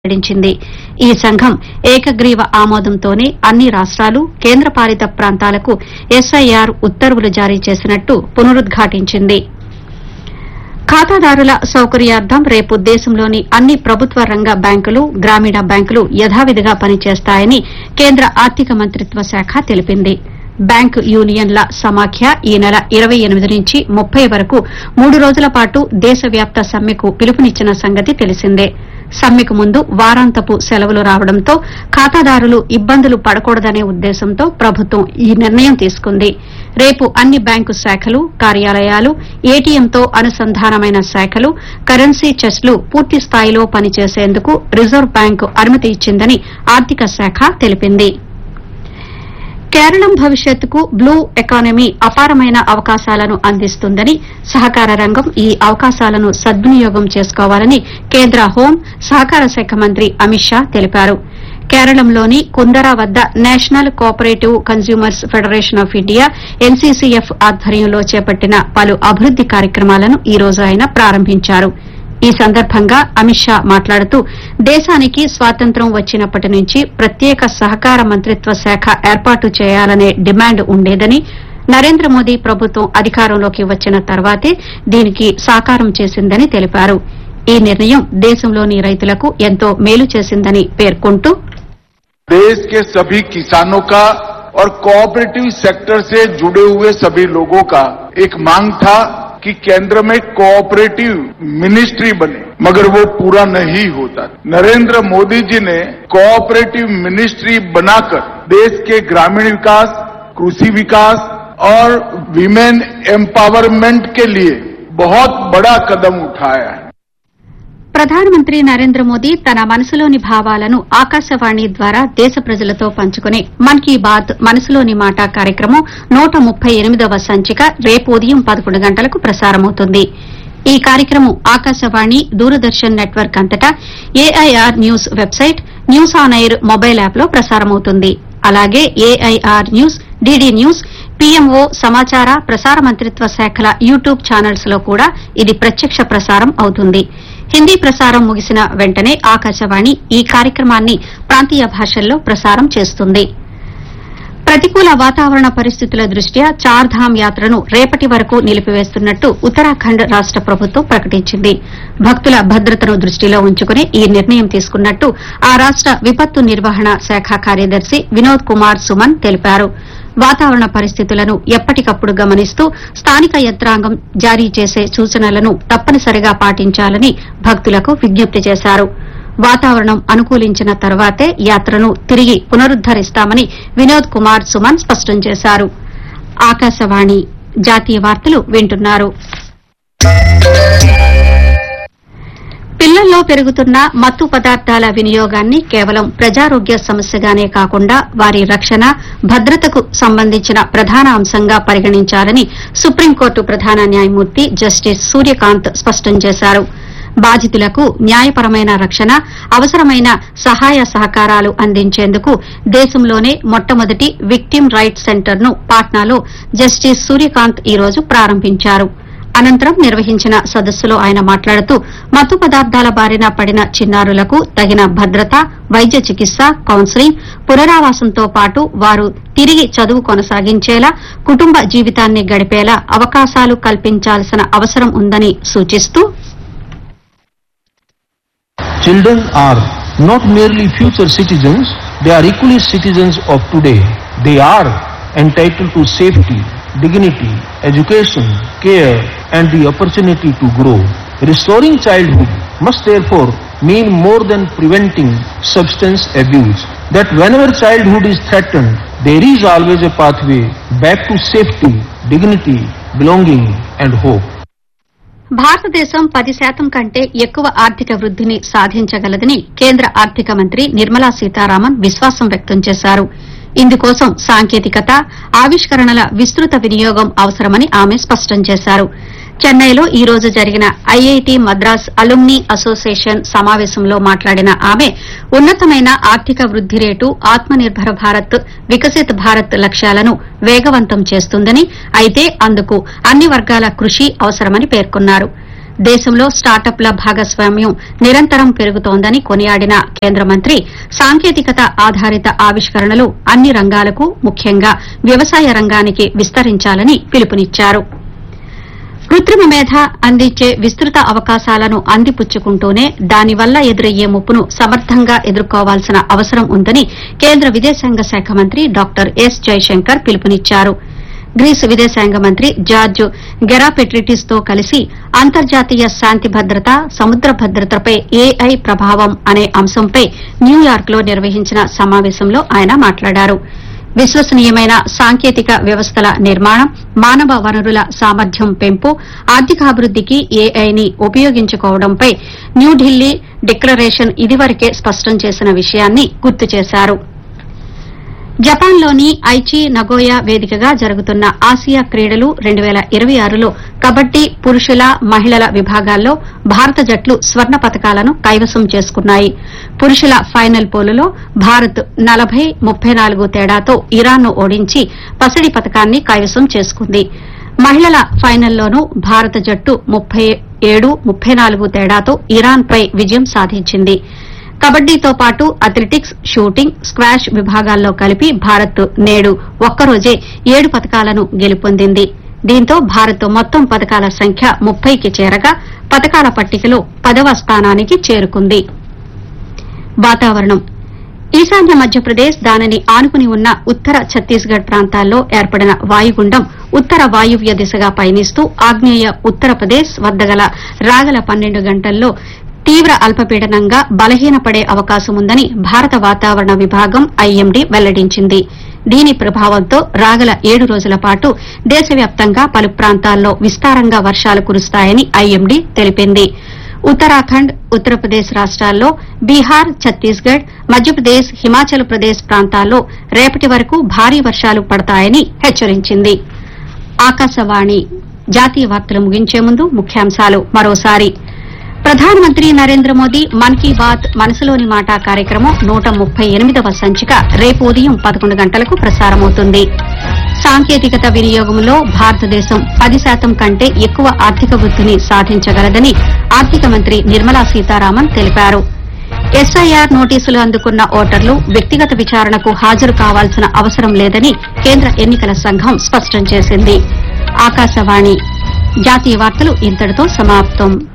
వెల్లడించింది ఈ సంఘం ఏకగ్రీవ ఆమోదంతోనే అన్ని రాష్ట్రాలు కేంద్రపాలిత ప్రాంతాలకు ఎస్ఐఆర్ ఉత్తర్వులు జారీ చేసినట్టు పునరుద్ఘాటించింది ఖాతాదారుల సౌకర్యార్థం రేపు దేశంలోని అన్ని ప్రభుత్వ రంగ బ్యాంకులు గ్రామీణ బ్యాంకులు యథావిధిగా పనిచేస్తాయని కేంద్ర ఆర్థిక మంత్రిత్వ శాఖ తెలిపింది బ్యాంకు యూనియన్ల సమాఖ్య ఈ నెల ఇరవై ఎనిమిది నుంచి ముప్పై వరకు మూడు రోజుల పాటు దేశవ్యాప్త సమ్మెకు పిలుపునిచ్చిన సంగతి తెలిసిందే సమ్మెకు ముందు వారాంతపు సెలవులు రావడంతో ఖాతాదారులు ఇబ్బందులు పడకూడదనే ఉద్దేశంతో ప్రభుత్వం ఈ నిర్ణయం తీసుకుంది రేపు అన్ని బ్యాంకు శాఖలు కార్యాలయాలు ఏటీఎంతో అనుసంధానమైన శాఖలు కరెన్సీ చెస్లు పూర్తి స్థాయిలో పనిచేసేందుకు రిజర్వ్ బ్యాంకు అనుమతి ఇచ్చిందని ఆర్థిక శాఖ తెలిపింది కేరళం భవిష్యత్తుకు బ్లూ ఎకానమీ అపారమైన అవకాశాలను అందిస్తుందని సహకార రంగం ఈ అవకాశాలను సద్వినియోగం చేసుకోవాలని కేంద్ర హోం సహకార శాఖ మంత్రి అమిత్ షా తెలిపారు కేరళంలోని కుందరా వద్ద national cooperative consumers federation of India NCCF ఆధ్వర్యంలో చేపట్టిన పలు అభివృద్ది కార్యక్రమాలను ఈ రోజు ఆయన ప్రారంభించారు ఈ సందర్భంగా అమిత్ షా మాట్లాడుతూ దేశానికి స్వాతంత్ర్యం వచ్చినప్పటి నుంచి ప్రత్యేక సహకార మంత్రిత్వ శాఖ ఏర్పాటు చేయాలనే డిమాండ్ ఉండేదని నరేంద్ర మోదీ ప్రభుత్వం అధికారంలోకి వచ్చిన తర్వాతే దీనికి సాకారం చేసిందని తెలిపారు ఈ నిర్ణయం దేశంలోని రైతులకు ఎంతో మేలు చేసిందని పేర్కొంటూ देश के सभी किसानों का और कोऑपरेटिव सेक्टर से जुड़े हुए सभी लोगों का एक मांग था कि केंद्र में कोऑपरेटिव मिनिस्ट्री बने मगर वो पूरा नहीं होता नरेंद्र मोदी जी ने कोऑपरेटिव मिनिस्ट्री बनाकर देश के ग्रामीण विकास कृषि विकास और विमेन एम्पावरमेंट के लिए बहुत बड़ा कदम उठाया है ప్రధానమంత్రి నరేంద్ర మోదీ తన మనసులోని భావాలను ఆకాశవాణి ద్వారా దేశ ప్రజలతో పంచుకునే మన్ కీ బాత్ మనసులోని మాట కార్యక్రమం నూట ముప్పై ఎనిమిదవ సంచిక రేపు ఉదయం పదకొండు గంటలకు ప్రసారమవుతుంది ఈ కార్యక్రమం ఆకాశవాణి దూరదర్శన్ నెట్వర్క్ అంతటా AIR news website news on air mobile యాప్లో ప్రసారమవుతుంది అలాగే AIR news DD news PMO సమాచార ప్రసార మంత్రిత్వ శాఖల యూట్యూబ్ ఛానల్స్ లో కూడా ఇది ప్రత్యక్ష ప్రసారం అవుతుంది హిందీ ప్రసారం ముగిసిన వెంటనే ఆకాశవాణి ఈ కార్యక్రమాన్ని ప్రాంతీయ భాషల్లో ప్రసారం చేస్తుంది ప్రతికూల వాతావరణ పరిస్థితుల దృష్ట్యా చార్ధామ్ యాత్రను రేపటి వరకు నిలిపివేస్తున్నట్టు ఉత్తరాఖండ్ రాష్ట ప్రభుత్వం ప్రకటించింది భక్తుల భద్రతను దృష్టిలో ఉంచుకుని ఈ నిర్ణయం తీసుకున్నట్టు ఆ రాష్ట విపత్తు నిర్వహణ శాఖ కార్యదర్శి వినోద్ కుమార్ సుమన్ తెలిపారు వాతావరణ పరిస్థితులను ఎప్పటికప్పుడు గమనిస్తూ స్థానిక యంత్రాంగం జారీ చేసే సూచనలను తప్పనిసరిగా పాటించాలని భక్తులకు విజ్ఞప్తి చేశారు వాతావరణం అనుకూలించిన తర్వాతే యాత్రను తిరిగి పునరుద్దరిస్తామని వినోద్ కుమార్ సుమన్ స్పష్టం చేశారు ఆకాశవాణి జాతీయ వార్తలు వింటున్నారు పిల్లల్లో పెరుగుతున్న మత్తు పదార్థాల వినియోగాన్ని కేవలం ప్రజారోగ్య సమస్యగానే కాకుండా వారి రక్షణ భద్రతకు సంబంధించిన ప్రధాన అంశంగా పరిగణించాలని సుప్రీంకోర్టు ప్రధాన న్యాయమూర్తి జస్టిస్ సూర్యకాంత్ స్పష్టం చేశారు బాధితులకు న్యాయపరమైన రక్షణ అవసరమైన సహాయ సహకారాలు అందించేందుకు దేశంలోనే మొట్టమొదటి విక్టిమ్ రైట్స్ సెంటర్ ను పాట్నాలో జస్టిస్ సూర్యకాంత్ ఈ రోజు ప్రారంభించారు అనంతరం నిర్వహించిన సదస్సులో ఆయన మాట్లాడుతూ మత్తు పదార్థాల బారిన పడిన చిన్నారులకు తగిన భద్రత వైద్య చికిత్స కౌన్సిలింగ్ పునరావాసంతో పాటు వారు తిరిగి చదువు కొనసాగించేలా కుటుంబ జీవితాన్ని గడిపేలా అవకాశాలు కల్పించాల్సిన అవసరం ఉందని సూచిస్తూ Children are not merely future citizens, they are equally citizens of today. They are entitled to safety, dignity, education, care, and the opportunity to grow. Restoring childhood must therefore mean more than preventing substance abuse. That whenever childhood is threatened, there is always a pathway back to safety, dignity, belonging, and hope. భారతదేశం పది శాతం కంటే ఎక్కువ ఆర్థిక వృద్దిని సాధించగలదని కేంద్ర ఆర్థిక మంత్రి నిర్మలా సీతారామన్ విశ్వాసం వ్యక్తం చేశారు ఇందుకోసం సాంకేతికత ఆవిష్కరణల విస్తృత వినియోగం అవసరమని ఆమె స్పష్టం చేశారు చెన్నైలో ఈ రోజు జరిగిన ఐఐటి మద్రాస్ అలుమ్ని అసోసియేషన్ సమావేశంలో మాట్లాడిన ఆమె ఉన్నతమైన ఆర్థిక వృద్ది రేటు ఆత్మనిర్భర భారత్ వికసిత్ భారత్ లక్ష్యాలను వేగవంతం చేస్తుందని అయితే అందుకు అన్ని వర్గాల కృషి అవసరమని పేర్కొన్నారు దేశంలో స్టార్టప్ల భాగస్వామ్యం నిరంతరం పెరుగుతోందని కొనియాడిన కేంద్ర మంత్రి సాంకేతికత ఆధారిత ఆవిష్కరణలు అన్ని రంగాలకు ముఖ్యంగా వ్యవసాయ రంగానికి విస్తరించాలని పిలుపునిచ్చారు కృత్రిమ మేధ అందించే విస్తృత అవకాశాలను అందిపుచ్చుకుంటూనే దానివల్ల ఎదురయ్యే ముప్పును సమర్థంగా ఎదుర్కోవాల్సిన అవసరం ఉందని కేంద్ర విదేశాంగ శాఖ మంత్రి డాక్టర్ ఎస్ జైశంకర్ పిలుపునిచ్చారు గ్రీసు విదేశాంగ మంత్రి జార్జ్ గెరాపెట్రిటిస్ తో కలిసి అంతర్జాతీయ శాంతి భద్రత సముద్ర భద్రతపై ఏఐ ప్రభావం అనే అంశంపై న్యూయార్క్ లో నిర్వహించిన సమావేశంలో ఆయన మాట్లాడారు విశ్వసనీయమైన సాంకేతిక వ్యవస్థల నిర్మాణం మానవ వనరుల సామర్థ్యం పెంపు ఆర్థికాభివృద్దికి ఏఐని ఉపయోగించుకోవడంపై న్యూఢిల్లీ డిక్లరేషన్ ఇదివరకే స్పష్టం చేసిన విషయాన్ని గుర్తు చేశారు జపాన్లోని ఐచి నగోయా వేదికగా జరుగుతున్న ఆసియా క్రీడలు రెండు వేల ఇరవై ఆరులో కబడ్డీ పురుషుల మహిళల విభాగాల్లో భారత జట్లు స్వర్ణ పతకాలను కైవసం చేసుకున్నాయి పురుషుల ఫైనల్ పోలులో భారత్ నలభై ముప్పై నాలుగు తేడాతో ఇరాన్ను ఓడించి పసిడి పతకాన్ని కైవసం చేసుకుంది మహిళల ఫైనల్లోనూ భారత జట్టు ముప్పై ఏడు ముప్పై నాలుగు తేడాతో ఇరాన్పై విజయం సాధించింది కబడ్డీతో పాటు అథ్లెటిక్స్ షూటింగ్ స్క్వాష్ విభాగాల్లో కలిపి భారత్ నేడు ఒక్కరోజే ఏడు పతకాలను గెలుపొందింది దీంతో భారత్ మొత్తం పతకాల సంఖ్య ముప్పైకి చేరగా పతకాల పట్టికలో పదవ స్థానానికి చేరుకుంది వాతావరణం ఈశాన్య మధ్యప్రదేశ్ దానిని ఆనుకుని ఉన్న ఉత్తర ఛత్తీస్గఢ్ ప్రాంతాల్లో ఏర్పడిన వాయుగుండం ఉత్తర వాయువ్య దిశగా పయనిస్తూ ఆగ్నేయ ఉత్తరప్రదేశ్ వద్ద గల రాగల పన్నెండు గంటల్లో తీవ్ర అల్పపీడనంగా బలహీనపడే అవకాశం ఉందని భారత వాతావరణ విభాగం ఐఎండీ వెల్లడించింది దీని ప్రభావంతో రాగల ఏడు రోజుల పాటు దేశవ్యాప్తంగా పలు ప్రాంతాల్లో విస్తారంగా వర్షాలు కురుస్తాయని ఐఎండీ తెలిపింది ఉత్తరాఖండ్ ఉత్తరప్రదేశ్ రాష్ట్రాల్లో బీహార్ ఛత్తీస్గఢ్ మధ్యప్రదేశ్ హిమాచల్ ప్రదేశ్ ప్రాంతాల్లో రేపటి వరకు భారీ వర్షాలు పడతాయని హెచ్చరించింది ఆకాశవాణి జాతీయ వార్తలు ముగించే ముందు ముఖ్యాంశాలు మరోసారి ప్రధానమంత్రి నరేంద్ర మోదీ మన్ కీ బాత్ మనసులోని మాట కార్యక్రమం నూట ముప్పై ఎనిమిదవ సంచిక రేపు ఉదయం పదకొండు గంటలకు ప్రసారమవుతుంది సాంకేతికత వినియోగంలో భారతదేశం పది శాతం కంటే ఎక్కువ ఆర్థిక వృద్దిని సాధించగలదని ఆర్థిక మంత్రి నిర్మలా సీతారామన్ తెలిపారు ఎస్ఐఆర్ నోటీసులు అందుకున్న ఓటర్లు వ్యక్తిగత విచారణకు హాజరు కావాల్సిన అవసరం లేదని కేంద్ర ఎన్నికల సంఘం స్పష్టం చేసింది ఆకాశవాణి జాతీయ వార్తలు ఇంతటితో సమాప్తం